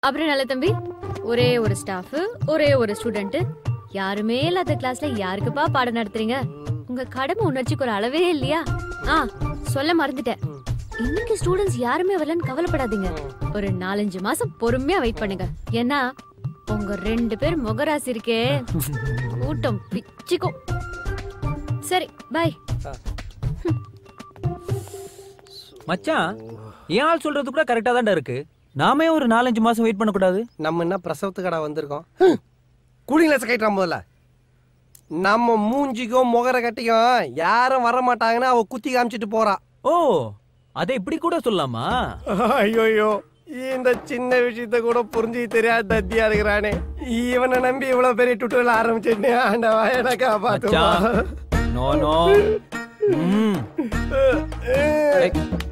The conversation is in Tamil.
அப்புறம் நல்ல தம்பி ஒரே ஒரு ஸ்டாஃப் ஒரே ஒரு ஸ்டூடெண்ட் யாருமே இல்லாத கிளாஸ்ல யாருக்குப்பா பாடம் நடத்துறீங்க உங்க கடமை உணர்ச்சிக்கு ஒரு அளவே இல்லையா ஆ சொல்ல மறந்துட்டேன் இன்னைக்கு ஸ்டூடெண்ட்ஸ் யாருமே வரலன்னு கவலைப்படாதீங்க ஒரு நாலஞ்சு மாசம் பொறுமையா வெயிட் பண்ணுங்க ஏன்னா உங்க ரெண்டு பேர் முகராசி இருக்கே கூட்டம் பிச்சுக்கும் சரி பை மச்சான் என் ஆள் சொல்றது கூட கரெக்டா தான்டா இருக்கு நாமே ஒரு நாலஞ்சு மாசம் வெயிட் பண்ணக்கூடாது நம்ம என்ன பிரசவத்துக்கடா வந்திருக்கோம் கூலிங் கிளாஸ் கைட்டுறான் முதல்ல நம்ம மூஞ்சிக்கும் முகர கட்டிக்கும் யாரும் வர மாட்டாங்கன்னு அவ குத்தி காமிச்சிட்டு போறா ஓ அதை இப்படி கூட சொல்லலாமா ஐயோயோ இந்த சின்ன விஷயத்த கூட புரிஞ்சு தெரியாத தத்தியா இருக்கிறானே இவனை நம்பி இவ்வளவு பெரிய டுட்டோரியல் ஆரம்பிச்சிட்டு ஆண்டவா எனக்கு காப்பாத்துவா மச்சான் நோ நோ ம் ஏய்,